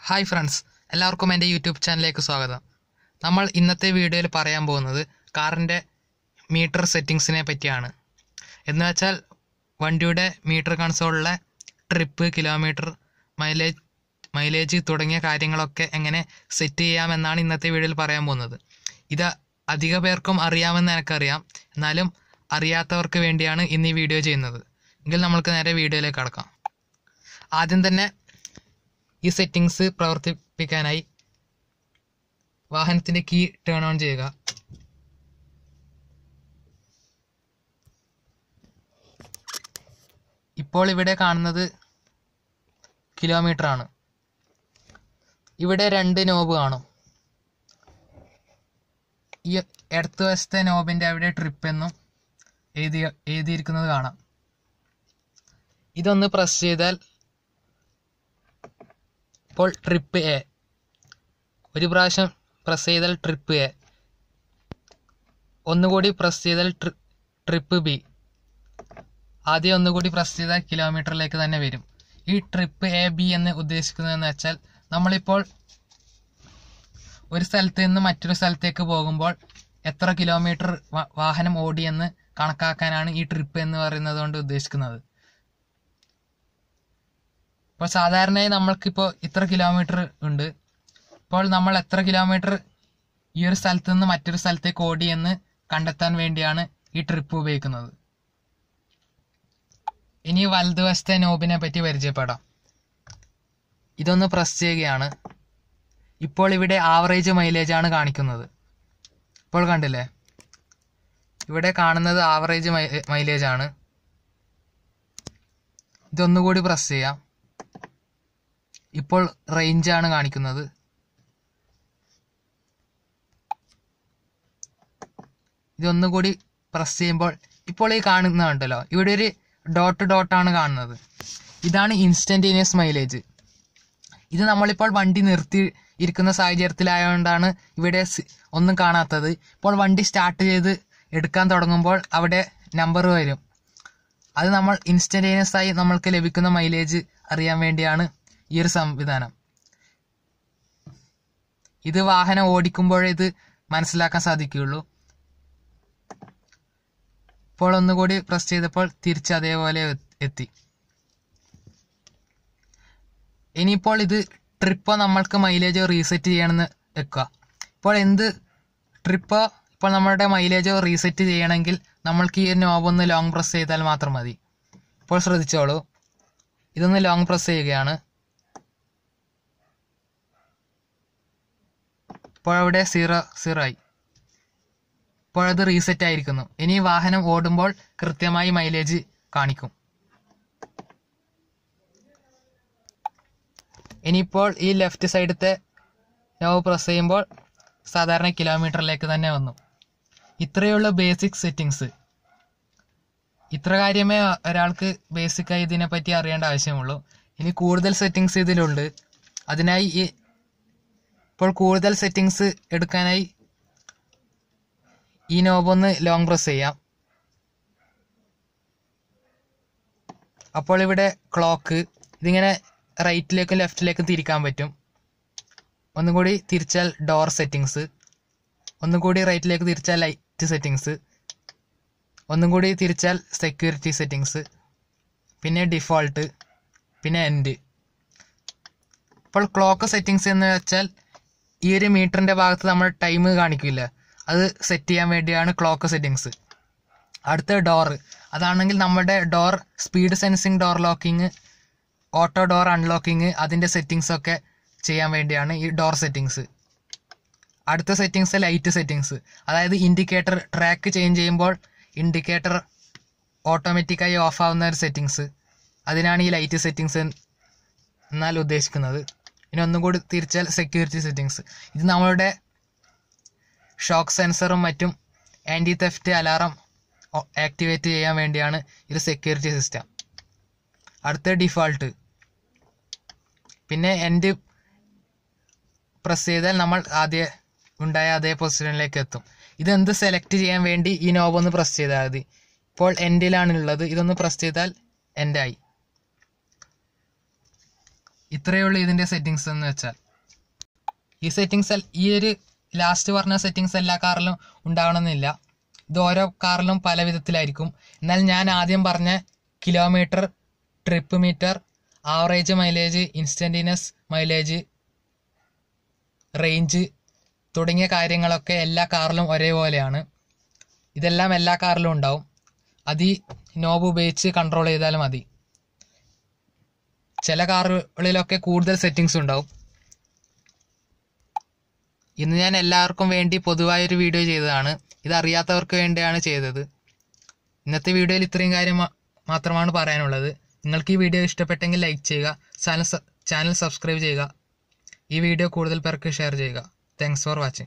hi friends എല്ലാവർക്കും എൻ്റെ YouTube ചാനലിലേക്ക് സ്വാഗതം നമ്മൾ ഇന്നത്തെ വീഡിയോയിൽ പറയാൻ പോകുന്നത് കാറിൻ്റെ മീറ്റർ സെറ്റിങ്സിനെ പറ്റിയാണ് എന്ന് വെച്ചാൽ വണ്ടിയുടെ മീറ്റർ കൺസോളിലെ ട്രിപ്പ് കിലോമീറ്റർ മൈലേജ് മൈലേജ് തുടങ്ങിയ കാര്യങ്ങളൊക്കെ എങ്ങനെ സെറ്റ് ചെയ്യാമെന്നാണ് ഇന്നത്തെ വീഡിയോയിൽ പറയാൻ പോകുന്നത് ഇത് അധിക പേർക്കും അറിയാമെന്ന് എനിക്കറിയാം എന്നാലും അറിയാത്തവർക്ക് വേണ്ടിയാണ് ഇന്ന് ഈ വീഡിയോ ചെയ്യുന്നത് എങ്കിൽ നമ്മൾക്ക് നേരെ വീഡിയോയിലേക്ക് കടക്കാം ആദ്യം തന്നെ ഈ സെറ്റിങ്സ് പ്രവർത്തിപ്പിക്കാനായി വാഹനത്തിന്റെ കീ ടേൺ ഓൺ ചെയ്യുക ഇപ്പോൾ ഇവിടെ കാണുന്നത് കിലോമീറ്റർ ആണ് ഇവിടെ രണ്ട് നോബ് കാണും ഈ ഇടത്ത് വശത്തെ നോബിന്റെ അവിടെ ട്രിപ്പ് എന്നും എഴുതി എഴുതിയിരിക്കുന്നത് കാണാം ഇതൊന്ന് പ്രസ് ചെയ്താൽ ഇപ്പോൾ ട്രിപ്പ് എ ഒരു പ്രാവശ്യം പ്രസ് ചെയ്താൽ ട്രിപ്പ് എ ഒന്നുകൂടി പ്രസ് ചെയ്താൽ ട്രിപ്പ് ബി ആദ്യം ഒന്നുകൂടി പ്രസ് ചെയ്താൽ കിലോമീറ്ററിലേക്ക് തന്നെ വരും ഈ ട്രിപ്പ് എ ബി എന്ന് ഉദ്ദേശിക്കുന്നതെന്ന് വെച്ചാൽ നമ്മളിപ്പോൾ ഒരു സ്ഥലത്ത് നിന്ന് മറ്റൊരു സ്ഥലത്തേക്ക് പോകുമ്പോൾ എത്ര കിലോമീറ്റർ വാഹനം ഓടിയെന്ന് കണക്കാക്കാനാണ് ഈ ട്രിപ്പ് എന്ന് പറയുന്നത് കൊണ്ട് ഉദ്ദേശിക്കുന്നത് ഇപ്പോൾ സാധാരണയായി നമ്മൾക്കിപ്പോൾ ഇത്ര കിലോമീറ്റർ ഉണ്ട് ഇപ്പോൾ നമ്മൾ എത്ര കിലോമീറ്റർ ഈ ഒരു സ്ഥലത്ത് നിന്ന് മറ്റൊരു സ്ഥലത്തേക്ക് ഓടി എന്ന് കണ്ടെത്താൻ വേണ്ടിയാണ് ഈ ട്രിപ്പ് ഉപയോഗിക്കുന്നത് ഇനി വലതുവശത്തെ നോബിനെ പറ്റി പരിചയപ്പെടാം ഇതൊന്ന് പ്രസ് ചെയ്യുകയാണ് ഇപ്പോൾ ഇവിടെ ആവറേജ് മൈലേജ് ആണ് കാണിക്കുന്നത് ഇപ്പോൾ കണ്ടില്ലേ ഇവിടെ കാണുന്നത് ആവറേജ് മൈലേജ് ആണ് ഇതൊന്നുകൂടി പ്രസ് ചെയ്യാം ഇപ്പോൾ റേഞ്ച് ആണ് കാണിക്കുന്നത് ഇതൊന്നുകൂടി പ്രസ് ചെയ്യുമ്പോൾ ഇപ്പോൾ ഈ കാണുന്നുണ്ടല്ലോ ഇവിടെ ഒരു ഡോട്ട് ഡോട്ട് ആണ് കാണുന്നത് ഇതാണ് ഇൻസ്റ്റന്റേനിയസ് മൈലേജ് ഇത് നമ്മളിപ്പോൾ വണ്ടി നിർത്തി ഇരിക്കുന്ന സാഹചര്യത്തിലായതുകൊണ്ടാണ് ഇവിടെ ഒന്നും കാണാത്തത് ഇപ്പോൾ വണ്ടി സ്റ്റാർട്ട് ചെയ്ത് എടുക്കാൻ തുടങ്ങുമ്പോൾ അവിടെ നമ്പർ വരും അത് നമ്മൾ ഇൻസ്റ്റന്റേനിയസ് ആയി നമ്മൾക്ക് ലഭിക്കുന്ന മൈലേജ് അറിയാൻ വേണ്ടിയാണ് ഈ ഒരു സംവിധാനം ഇത് വാഹനം ഓടിക്കുമ്പോഴേ ഇത് മനസ്സിലാക്കാൻ സാധിക്കുകയുള്ളൂ ഇപ്പോൾ ഒന്നുകൂടി പ്രസ് ചെയ്തപ്പോൾ തിരിച്ച് അതേപോലെ എത്തി ഇനിയിപ്പോൾ ഇത് ട്രിപ്പോ നമ്മൾക്ക് മൈലേജോ റീസെറ്റ് ചെയ്യണമെന്ന് വെക്കുക ഇപ്പോൾ എന്ത് ട്രിപ്പോ ഇപ്പോൾ നമ്മളുടെ മൈലേജോ റീസെറ്റ് ചെയ്യണമെങ്കിൽ നമ്മൾക്ക് ഈ നോബ് ഒന്ന് ലോങ് പ്രസ് ചെയ്താൽ മാത്രം മതി ഇപ്പോൾ ശ്രദ്ധിച്ചോളൂ ഇതൊന്ന് ലോങ് പ്രസ് ചെയ്യുകയാണ് ഇപ്പോൾ അവിടെ സീറോ സീറോ ആയി ഇപ്പോൾ അത് റീസെറ്റ് ആയിരിക്കുന്നു ഇനി വാഹനം ഓടുമ്പോൾ കൃത്യമായി മൈലേജ് കാണിക്കും ഇനിയിപ്പോൾ ഈ ലെഫ്റ്റ് സൈഡത്തെ നോവ് പ്രസ് ചെയ്യുമ്പോൾ സാധാരണ കിലോമീറ്ററിലേക്ക് തന്നെ വന്നു ഇത്രയുള്ള ബേസിക് സെറ്റിങ്സ് ഇത്ര കാര്യമേ ഒരാൾക്ക് ബേസിക്കായി ഇതിനെപ്പറ്റി അറിയേണ്ട ആവശ്യമുള്ളൂ ഇനി കൂടുതൽ സെറ്റിങ്സ് ഇതിലുണ്ട് അതിനായി ഈ ഇപ്പോൾ കൂടുതൽ സെറ്റിങ്സ് എടുക്കാനായി ഈ നോബ് ഒന്ന് ലോങ് പ്രസ് ചെയ്യാം അപ്പോൾ ഇവിടെ ക്ലോക്ക് ഇതിങ്ങനെ റൈറ്റിലേക്കും ലെഫ്റ്റിലേക്കും തിരിക്കാൻ പറ്റും ഒന്നും കൂടി തിരിച്ചാൽ ഡോർ സെറ്റിങ്സ് ഒന്നും കൂടി റൈറ്റിലേക്ക് തിരിച്ചാൽ ലൈറ്റ് സെറ്റിങ്സ് ഒന്നും കൂടി തിരിച്ചാൽ സെക്യൂരിറ്റി സെറ്റിങ്സ് പിന്നെ ഡിഫോൾട്ട് പിന്നെ എൻഡ് ഇപ്പോൾ ക്ലോക്ക് സെറ്റിങ്സ് എന്ന് വെച്ചാൽ ഈ ഒരു മീറ്ററിൻ്റെ ഭാഗത്ത് നമ്മൾ ടൈം കാണിക്കില്ല അത് സെറ്റ് ചെയ്യാൻ വേണ്ടിയാണ് ക്ലോക്ക് സെറ്റിങ്സ് അടുത്ത ഡോർ അതാണെങ്കിൽ നമ്മുടെ door speed sensing door locking auto door unlocking അതിൻ്റെ സെറ്റിങ്സ് ഒക്കെ ചെയ്യാൻ വേണ്ടിയാണ് ഈ ഡോർ സെറ്റിങ്സ് അടുത്ത സെറ്റിങ്സ് ലൈറ്റ് സെറ്റിങ്സ് അതായത് ഇൻഡിക്കേറ്റർ ട്രാക്ക് ചേഞ്ച് ചെയ്യുമ്പോൾ ഇൻഡിക്കേറ്റർ ഓട്ടോമാറ്റിക്കായി ഓഫ് ആവുന്ന ഒരു സെറ്റിങ്സ് അതിനാണ് ഈ ലൈറ്റ് സെറ്റിങ്സ് എന്നാൽ ഉദ്ദേശിക്കുന്നത് ഇനി ഒന്നും കൂടി തിരിച്ചാൽ സെക്യൂരിറ്റി സെറ്റിങ്സ് ഇത് നമ്മളുടെ ഷോക്ക് സെൻസറും മറ്റും ആൻറ്റി തെഫ്റ്റ് അലാറം ആക്ടിവേറ്റ് ചെയ്യാൻ വേണ്ടിയാണ് ഇത് സെക്യൂരിറ്റി സിസ്റ്റം അടുത്ത ഡിഫോൾട്ട് പിന്നെ എൻഡ് പ്രസ് ചെയ്താൽ നമ്മൾ ആദ്യ ഉണ്ടായ അതേ പൊസിഷനിലേക്ക് എത്തും ഇതെന്ത് സെലക്ട് ചെയ്യാൻ വേണ്ടി ഈ നോബ് ഒന്ന് പ്രസ് ചെയ്താൽ മതി ഇപ്പോൾ എൻഡിലാണ് ഉള്ളത് ഇതൊന്ന് പ്രസ് ചെയ്താൽ എൻഡായി ഇത്രയേ ഉള്ളൂ ഇതിൻ്റെ സെറ്റിങ്സ് എന്ന് വെച്ചാൽ ഈ സെറ്റിങ്സ് ഈ ഒരു ലാസ്റ്റ് പറഞ്ഞ സെറ്റിങ്സ് എല്ലാ കാറിലും ഉണ്ടാവണമെന്നില്ല ഇത് ഓരോ കാറിലും പല വിധത്തിലായിരിക്കും എന്നാൽ ഞാൻ ആദ്യം പറഞ്ഞ kilometre trip metre average mileage instantaneous mileage range തുടങ്ങിയ കാര്യങ്ങളൊക്കെ എല്ലാ കാറിലും ഒരേപോലെയാണ് ഇതെല്ലാം എല്ലാ കാറിലും ഉണ്ടാവും അത് ഈ നോബ് ഉപയോഗിച്ച് കൺട്രോൾ ചെയ്താൽ മതി ചില കാറുകളിലൊക്കെ കൂടുതൽ സെറ്റിങ്സ് ഉണ്ടാവും ഇന്ന് ഞാൻ എല്ലാവർക്കും വേണ്ടി പൊതുവായൊരു വീഡിയോ ചെയ്തതാണ് ഇത് അറിയാത്തവർക്ക് വേണ്ടിയാണ് ചെയ്തത് ഇന്നത്തെ വീഡിയോയിൽ ഇത്രയും കാര്യം മാ- മാത്രമാണ് പറയാനുള്ളത് നിങ്ങൾക്ക് ഈ വീഡിയോ ഇഷ്ടപ്പെട്ടെങ്കിൽ ലൈക്ക് ചെയ്യുക ചാനൽ സ- ചാനൽ സബ്സ്ക്രൈബ് ചെയ്യുക ഈ വീഡിയോ കൂടുതൽ പേർക്ക് ഷെയർ ചെയ്യുക താങ്ക്സ് ഫോർ വാച്ചിങ്